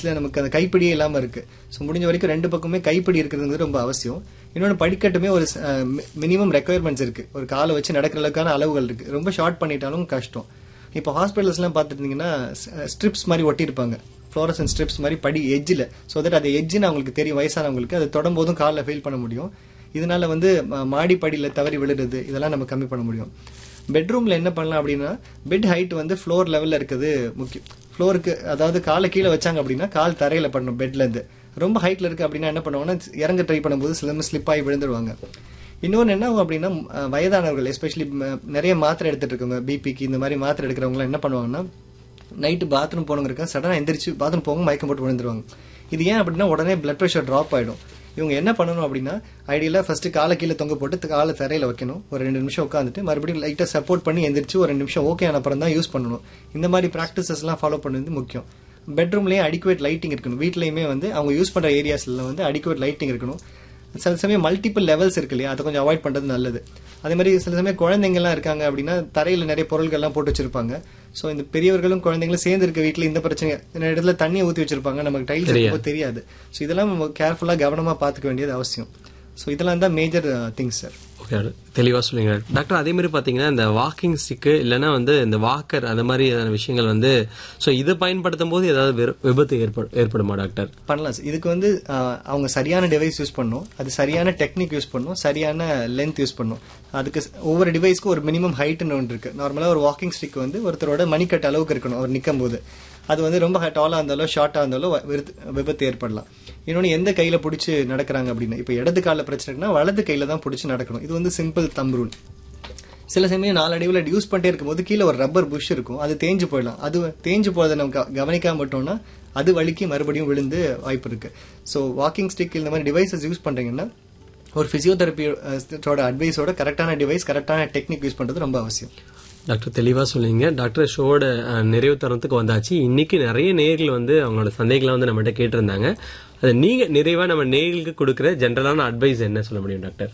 பீச்ல நமக்கு அந்த கைப்பிடியே இல்லாம இருக்கு ஸோ முடிஞ்ச வரைக்கும் ரெண்டு பக்கமே கைப்பிடி இருக்கிறது ரொம்ப அவசியம் இன்னொன்று படிக்கட்டுமே ஒரு மினிமம் ரெக்குயர்மெண்ட்ஸ் இருக்கு ஒரு காலை வச்சு நடக்கிற அளவுக்கான அளவுகள் இருக்கு ரொம்ப ஷார்ட் பண்ணிட்டாலும் கஷ்டம் இப்போ ஹாஸ்பிட்டல்ஸ்லாம் பார்த்துருந்தீங்கன்னா ஸ்ட்ரிப்ஸ் மாதிரி ஒட்டியிருப்பாங்க ஃப்ளோரசன் ஸ்ட்ரிப்ஸ் மாதிரி படி எஜ்ஜில் ஸோ தட் அது எஜ்ஜுன்னு அவங்களுக்கு தெரியும் வயசானவங்களுக்கு அதை தொடம்போதும் காலில் ஃபீல் பண்ண முடியும் இதனால வந்து ம- மாடி படியில் தவறி விழுறது இதெல்லாம் நம்ம கம்மி பண்ண முடியும் பெட்ரூம்ல என்ன பண்ணலாம் அப்படின்னா பெட் ஹைட் வந்து ஃப்ளோர் லெவல்ல இருக்குது முக்கியம் ஃப்ளோருக்கு அதாவது காலை கீழே வச்சாங்க அப்படின்னா கால் தரையில பண்ணணும் பெட்ல இருந்து ரொம்ப ஹைட்ல இருக்கு அப்படின்னா என்ன பண்ணுவாங்கன்னா இறங்க ட்ரை பண்ணும்போது சில ஸ்லிப் ஆகி விழுந்துருவாங்க இன்னொன்று என்ன ஆகும் அப்படின்னா அஹ், வயதானவர்கள் எஸ்பெஷலி நிறைய மாத்திரை எடுத்துட்டு இருக்கவங்க பிபிக்கு இந்த மாதிரி மாத்திரை எடுக்கிறவங்க என்ன பண்ணுவாங்கன்னா நைட்டு பாத்ரூம் போனவங்க சடனாக எந்திரிச்சு பாத்ரூம் போங்க மயக்கம் போட்டு விழுந்துருவாங்க இது ஏன் அப்படின்னா உடனே பிளட் ப்ரெஷர் ட்ராப் ஆயிடும் இவங்க என்ன பண்ணணும் அப்படின்னா ஐடியலாக ஃபர்ஸ்ட் காலை கீழே தொங்க போட்டு காலை தரையில வைக்கணும் ஒரு ரெண்டு நிமிஷம் உட்காந்துட்டு மறுபடியும் லைட்டாக சப்போர்ட் பண்ணி எந்திரிச்சு ஒரு ரெண்டு நிமிஷம் ஓகே ஆன அப்புறம் தான் யூஸ் பண்ணணும் இந்த மாதிரி ப்ராக்டிசஸ்லாம் ஃபாலோ பண்ணுறது முக்கியம் பெட்ரூம்லேயே அடிக்குவேட் லைட்டிங் இருக்கணும் வீட்லேயுமே வந்து அவங்க யூஸ் பண்ணுற ஏரியாஸ்ல வந்து அடிக்குவேட் லைட்டிங் இருக்கணும் சில சமயம் மல்டிபிள் லெவல்ஸ் இருக்கு இல்லையா அதை கொஞ்சம் அவாய்ட் பண்றது நல்லது அதே மாதிரி சில சமயம் குழந்தைங்கலாம் இருக்காங்க அப்படின்னா தரையில நிறைய பொருட்கள்லாம் போட்டு வச்சிருப்பாங்க ஸோ இந்த பெரியவர்களும் குழந்தைங்களும் சேர்ந்து இருக்க வீட்டில் இந்த பிரச்சனை இந்த இடத்துல தண்ணியை ஊற்றி வச்சிருப்பாங்க நமக்கு டைல்ஸ் இருக்கும்போது தெரியாது ஸோ இதெல்லாம் நம்ம கேர்ஃபுல்லாக கவனமாக பார்த்துக்க வேண்டியது அவசியம் ஸோ இதெல்லாம் தான் மேஜர் திங்ஸ் சார் ஓகே தெளிவா சொல்லுங்க டாக்டர் அதே மாதிரி பாத்தீங்கன்னா இந்த வாக்கிங் ஸ்டிக்கு இல்லைன்னா வந்து இந்த வாக்கர் அந்த மாதிரி விஷயங்கள் வந்து ஸோ இதை பயன்படுத்தும் போது ஏதாவது விரு- விபத்து ஏற்படு ஏற்படுமா டாக்டர் பண்ணலாம் சார் இதுக்கு வந்து ஆஹ், அவங்க சரியான டிவைஸ் யூஸ் பண்ணணும் அது சரியான டெக்னிக் யூஸ் பண்ணணும் சரியான லென்த் யூஸ் பண்ணணும் அதுக்கு ஸ்- ஒவ்வொரு டிவைஸ்க்கும் ஒரு மினிமம் ஹைட்னு ஒன்று இருக்கு நார்மலாக ஒரு வாக்கிங் ஸ்டிக் வந்து ஒருத்தரோட மணிக்கட்டு அளவுக்கு இருக்கணும் அவர் நிற்கும் போது அது வந்து ரொம்ப டாலாக இருந்தாலோ ஷார்ட்டாக இருந்தாலோ வ- விருத்து- விபத்து ஏற்படலாம் இன்னொன்று எந்த கையில பிடிச்சி நடக்கிறாங்க அப்படின்னா இப்போ இடது காலில் பிரச்சனை இருக்குன்னா வலது கையில தான் பிடிச்சி நடக்கணும் இது வந்து சிம்பிள் தம் ரூல் சில சமயம் நாளடைவில் யூஸ் பண்ணிட்டே இருக்கும்போது கீழே ஒரு ரப்பர் புஷ் இருக்கும் அது தேஞ்சு போயிடலாம் அது தேஞ்சு போறதை நம்ம க- கவனிக்காம விட்டோம்னா அது வலிக்கு மறுபடியும் விழுந்து வாய்ப்பு இருக்கு ஸோ வாக்கிங் ஸ்டிக் இந்த மாதிரி டிவைசஸ் யூஸ் பண்றீங்கன்னா ஒரு பிசியோதெரப்பியோட அட்வைஸோட கரெக்டான டிவைஸ் கரெக்டான டெக்னிக் யூஸ் பண்றது ரொம்ப அவசியம் டாக்டர் தெளிவா சொன்னீங்க டாக்டர் ஷோட அஹ், நிறைவு தருணத்துக்கு வந்தாச்சு இன்னைக்கு நிறைய நேயர்கள் வந்து அவங்களோட சந்தேகங்களை வந்து நம்மகிட்ட கேட்டிருந்தாங்க அது நீங்க நிறைவா நம்ம நேயர்களுக்கு கொடுக்குற ஜென்ரலான அட்வைஸ் என்ன சொல்ல முடியும் டாக்டர்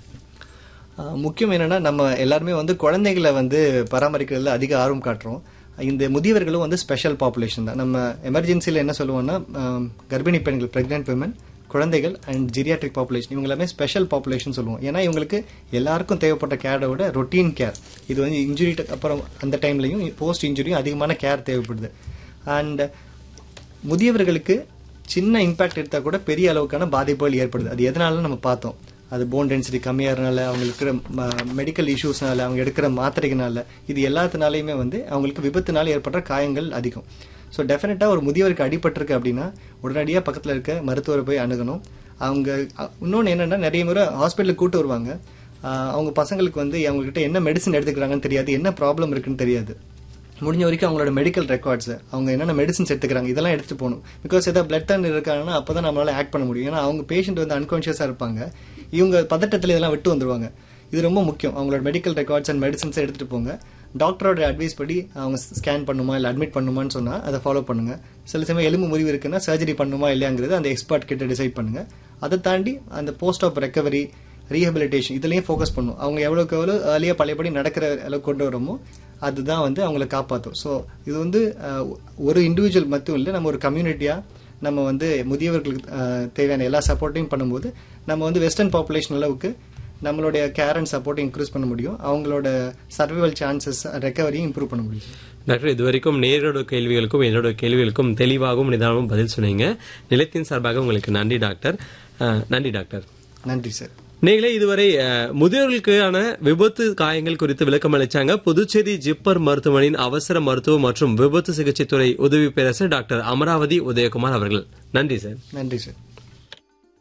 ஆஹ் முக்கியம் என்னன்னா நம்ம எல்லாருமே வந்து குழந்தைகளை வந்து பராமரிக்கிறதுல அதிக ஆர்வம் காட்டுறோம் இந்த முதியவர்களும் வந்து ஸ்பெஷல் பாப்புலேஷன் தான் நம்ம எமர்ஜென்சியில் என்ன சொல்லுவோம்னா ஆம், கர்ப்பிணி பெண்கள் பிரெக்னென்ட் விமன் குழந்தைகள் அண்ட் ஜிரியாட்ரிக் பாப்புலேஷன் இவங்க எல்லாமே ஸ்பெஷல் பாப்புலேஷன் சொல்லுவோம் ஏன்னா இவங்களுக்கு எல்லாருக்கும் தேவைப்பட்ட கேரை விட ரொட்டீன் கேர் இது வந்து இன்ஜுரி அப்புறம் அந்த டைம்லையும் போஸ்ட் இன்ஜுரியும் அதிகமான கேர் தேவைப்படுது அண்ட் முதியவர்களுக்கு சின்ன இம்பாக்ட் எடுத்தா கூட பெரிய அளவுக்கான பாதிப்புகள் ஏற்படுது அது எதனால நம்ம பார்த்தோம் அது போன் டென்சிட்டி கம்மியாகிறனால அவங்களுக்கு இருக்கிற மெடிக்கல் இஷ்யூஸ்னால அவங்க எடுக்கிற மாத்திரைகளால இது எல்லாத்தினாலையுமே வந்து அவங்களுக்கு விபத்துனால ஏற்படுற காயங்கள் அதிகம் ஸோ டெஃபினட்டாக ஒரு முதியவருக்கு அடிபட்டிருக்கு அப்படின்னா உடனடியாக பக்கத்தில் இருக்க மருத்துவரை போய் அணுகணும் அவங்க அ- இன்னொன்று என்னன்னா நிறைய முறை ஹாஸ்பிட்டலுக்கு கூட்டு வருவாங்க ஆஹ் அவங்க பசங்களுக்கு வந்து அவங்ககிட்ட என்ன மெடிசன் எடுத்துக்கிறாங்கன்னு தெரியாது என்ன ப்ராப்ளம் இருக்குன்னு தெரியாது முடிஞ்ச வரைக்கும் அவங்களோட மெடிக்கல் ரெக்கார்ட்ஸ் அவங்க என்னென்ன மெடிசன்ஸ் எடுத்துக்கிறாங்க இதெல்லாம் எடுத்துட்டு போகணும் பிகாஸ் ஏதாவது பிளட் தண்ணி இருக்காங்கன்னா அப்போ தான் நம்மளால ஆக்ட் பண்ண முடியும் ஏன்னா அவங்க பேஷண்ட் வந்து அன்கான்ஷியஸாக இருப்பாங்க இவங்க பதட்டத்தில் இதெல்லாம் விட்டு வந்துருவாங்க இது ரொம்ப முக்கியம் அவங்களோட மெடிக்கல் ரெக்கார்ட்ஸ் அண்ட் மெடிசன்ஸை எடுத்துட்டு போங்க டாக்டரோட அட்வைஸ் படி அவங்க ஸ்கேன் பண்ணுமா இல்லை அட்மிட் பண்ணுமான்னு சொன்னால் அதை ஃபாலோ பண்ணுங்க சில சமயம் எலும்பு முறிவு இருக்குன்னா சர்ஜரி பண்ணுமா இல்லையாங்கிறது அந்த எக்ஸ்பர்ட் கிட்ட டிசைட் பண்ணுங்க அதை தாண்டி அந்த போஸ்ட் ஆஃப் ரெக்கவரி ரீஹபிலிட்டேஷன் இதுலயும் ஃபோக்கஸ் பண்ணும் அவங்க எவ்வளவுக்கு எவ்வளோ ஏர்லியாக பழையபடி நடக்கிற அளவுக்கு கொண்டு வரோமோ அதுதான் வந்து அவங்கள காப்பாற்றும் ஸோ இது வந்து அஹ், ஒரு இண்டிவிஜுவல் மட்டும் இல்லை நம்ம ஒரு கம்யூனிட்டியாக நம்ம வந்து முதியவர்களுக்கு அஹ், தேவையான எல்லா சப்போர்ட்டையும் பண்ணும்போது நம்ம வந்து வெஸ்டர்ன் பாப்புலேஷன் அளவுக்கு நம்மளுடைய கேர் அண்ட் சப்போர்ட்டை இன்க்ரீஸ் பண்ண முடியும் அவங்களோட சர்வைவல் சான்சஸ் ரெக்கவரியும் இம்ப்ரூவ் பண்ண முடியும் டாக்டர் இதுவரைக்கும் நேரோட கேள்விகளுக்கும் என்னோட கேள்விகளுக்கும் தெளிவாகவும் நிதானமும் பதில் சொன்னீங்க நிலையத்தின் சார்பாக உங்களுக்கு நன்றி டாக்டர் அஹ், நன்றி டாக்டர் நன்றி சார் நீங்களே இதுவரை அஹ், முதியோர்களுக்கான விபத்து காயங்கள் குறித்து விளக்கம் அளிச்சாங்க புதுச்சேரி ஜிப்பர் மருத்துவமனையின் அவசர மருத்துவ மற்றும் விபத்து சிகிச்சை துறை உதவி பேரரசர் டாக்டர் அமராவதி உதயகுமார் அவர்கள் நன்றி சார் நன்றி சார்